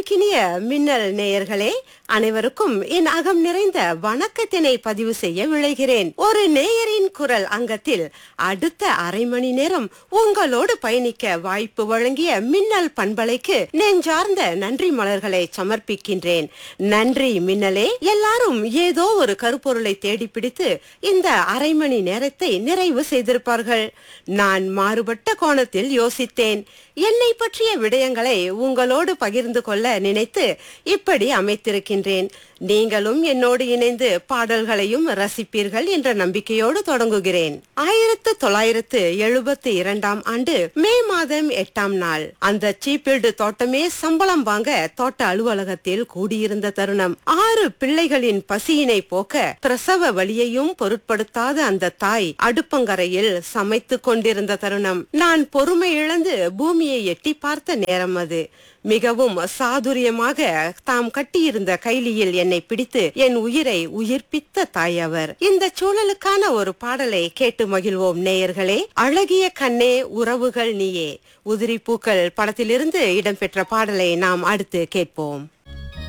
நெஞ்சுக்கினிய மின்னல் நேயர்களே அனைவருக்கும் என் அகம் நிறைந்த வணக்கத்தினை பதிவு செய்ய விழைகிறேன் ஒரு நேயரின் குரல் அங்கத்தில் அடுத்த அரை மணி நேரம் உங்களோடு பயணிக்க வாய்ப்பு வழங்கிய மின்னல் பண்பலைக்கு நெஞ்சார்ந்த நன்றி மலர்களை சமர்ப்பிக்கின்றேன் நன்றி மின்னலே எல்லாரும் ஏதோ ஒரு கருப்பொருளை தேடி பிடித்து இந்த அரை மணி நேரத்தை நிறைவு செய்திருப்பார்கள் நான் மாறுபட்ட கோணத்தில் யோசித்தேன் என்னை பற்றிய விடயங்களை உங்களோடு பகிர்ந்து கொள்ள நினைத்து இப்படி அமைத்திருக்கின்றேன் நீங்களும் என்னோடு இணைந்து பாடல்களையும் ரசிப்பீர்கள் என்ற நம்பிக்கையோடு தொடங்குகிறேன் ஆயிரத்து தொள்ளாயிரத்து எழுபத்தி இரண்டாம் ஆண்டு மே மாதம் எட்டாம் நாள் அந்த சீப்பீல்டு தோட்டமே சம்பளம் வாங்க தோட்ட அலுவலகத்தில் கூடியிருந்த தருணம் ஆறு பிள்ளைகளின் பசியினை போக்க பிரசவ வலியையும் பொருட்படுத்தாத அந்த தாய் அடுப்பங்கரையில் சமைத்துக் கொண்டிருந்த தருணம் நான் பொறுமை இழந்து பூமியை எட்டி பார்த்த நேரம் அது மிகவும் சாதுரியமாக தாம் கட்டியிருந்த கைலியில் என்னை பிடித்து என் உயிரை உயிர்ப்பித்த தாய் அவர் இந்த சூழலுக்கான ஒரு பாடலை கேட்டு மகிழ்வோம் நேயர்களே அழகிய கண்ணே உறவுகள் நீயே உதிரி பூக்கள் படத்திலிருந்து இடம்பெற்ற பாடலை நாம் அடுத்து கேட்போம்